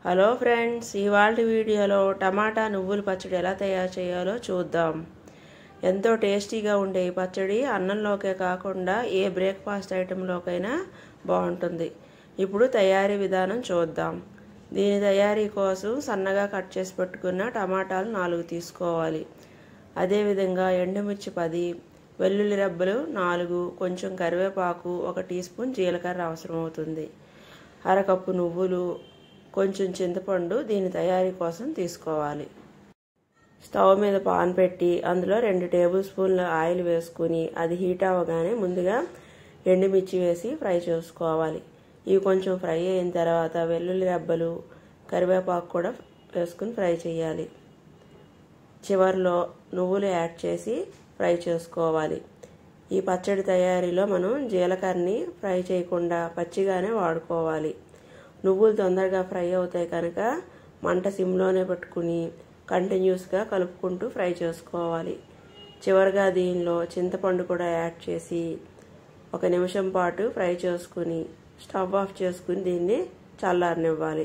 hello friends ఇవాళ వీడియోలో టమాటా నువ్వుల పచ్చడి ఎలా తయారు చేయాలో చూద్దాం ఎంతో టేస్టీగా ఉండే ఈ పచ్చడి అన్నంలోకే కాకుండా ఏ బ్రేక్ఫాస్ట్ ఐటెంలోకైనా బాగుంటుంది ఇప్పుడు తయారీ విధానం చూద్దాం దీని తయారీ కోసం సన్నగా కట్ చేసి పెట్టుకున్న టమాటాలు నాలుగు తీసుకోవాలి అదేవిధంగా ఎండుమిర్చి పది వెల్లుల్లి రెబ్బలు నాలుగు కొంచెం కరివేపాకు ఒక టీ స్పూన్ జీలకర్ర అవసరం అవుతుంది అరకప్పు నువ్వులు కొంచెం చింతపండు దీని తయారీ కోసం తీసుకోవాలి స్టవ్ మీద పాన్ పెట్టి అందులో రెండు టేబుల్ స్పూన్ల ఆయిల్ వేసుకుని అది హీట్ అవ్వగానే ముందుగా ఎండుమిర్చి వేసి ఫ్రై చేసుకోవాలి ఇవి కొంచెం ఫ్రై అయిన తర్వాత వెల్లుల్లి రెబ్బలు కరివేపాకు కూడా వేసుకుని ఫ్రై చేయాలి చివరిలో నువ్వులు యాడ్ చేసి ఫ్రై చేసుకోవాలి ఈ పచ్చడి తయారీలో మనం జీలకర్రని ఫ్రై చేయకుండా పచ్చిగానే వాడుకోవాలి నువ్వులు తొందరగా ఫ్రై అవుతాయి కనుక మంట సిమ్లోనే పెట్టుకుని కంటిన్యూస్గా కలుపుకుంటూ ఫ్రై చేసుకోవాలి చివరిగా దీనిలో చింతపండు కూడా యాడ్ చేసి ఒక నిమిషం పాటు ఫ్రై చేసుకుని స్టవ్ ఆఫ్ చేసుకుని దీన్ని చల్లారనివ్వాలి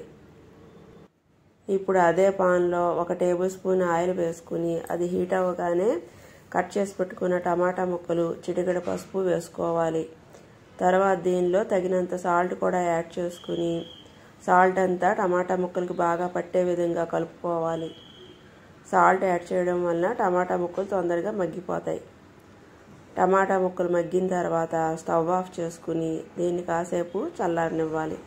ఇప్పుడు అదే పాన్లో ఒక టేబుల్ స్పూన్ ఆయిల్ వేసుకుని అది హీట్ అవ్వగానే కట్ చేసి పెట్టుకున్న టమాటా ముక్కలు చిటికెడ పసుపు వేసుకోవాలి తర్వాత దీనిలో తగినంత సాల్ట్ కూడా యాడ్ చేసుకుని సాల్ట్ అంతా టమాటా ముక్కలకు బాగా పట్టే విధంగా కలుపుకోవాలి సాల్ట్ యాడ్ చేయడం వలన టమాటా ముక్కలు తొందరగా మగ్గిపోతాయి టమాటా ముక్కలు మగ్గిన తర్వాత స్టవ్ ఆఫ్ చేసుకుని దీన్ని కాసేపు చల్లారనివ్వాలి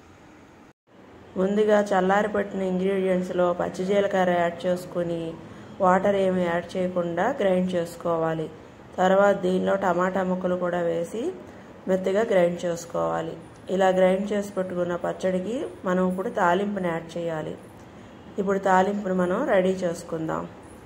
ముందుగా చల్లారిపెట్టిన ఇంగ్రీడియంట్స్లో పచ్చి జీలకర్ర యాడ్ చేసుకుని వాటర్ ఏమి యాడ్ చేయకుండా గ్రైండ్ చేసుకోవాలి తర్వాత దీనిలో టమాటా ముక్కలు కూడా వేసి మెత్తగా గ్రైండ్ చేసుకోవాలి ఇలా గ్రైండ్ చేసి పెట్టుకున్న పచ్చడికి మనం ఇప్పుడు తాలింపుని యాడ్ చేయాలి ఇప్పుడు తాలింపుని మనం రెడీ చేసుకుందాం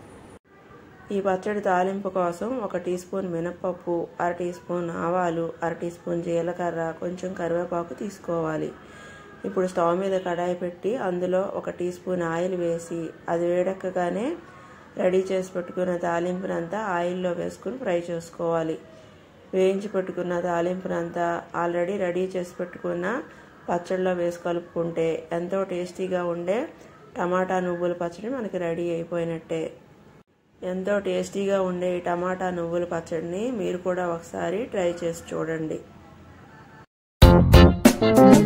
ఈ పచ్చడి తాలింపు కోసం ఒక టీ స్పూన్ మినప్పప్పు అర టీ స్పూన్ ఆవాలు అర టీ స్పూన్ జీలకర్ర కొంచెం కరివేపాకు తీసుకోవాలి ఇప్పుడు స్టవ్ మీద కడాయి పెట్టి అందులో ఒక టీ స్పూన్ ఆయిల్ వేసి అది వేడెక్కగానే రెడీ చేసి పెట్టుకున్న తాలింపునంతా ఆయిల్లో వేసుకుని ఫ్రై చేసుకోవాలి వేయించి పెట్టుకున్న తాలింపునంతా ఆల్రెడీ రెడీ చేసి పెట్టుకున్న పచ్చడిలో వేసి కలుపుకుంటే ఎంతో టేస్టీగా ఉండే టమాటా నువ్వుల పచ్చడి మనకి రెడీ అయిపోయినట్టే ఎంతో టేస్టీగా ఉండే ఈ టమాటా నువ్వుల పచ్చడిని మీరు కూడా ఒకసారి ట్రై చేసి చూడండి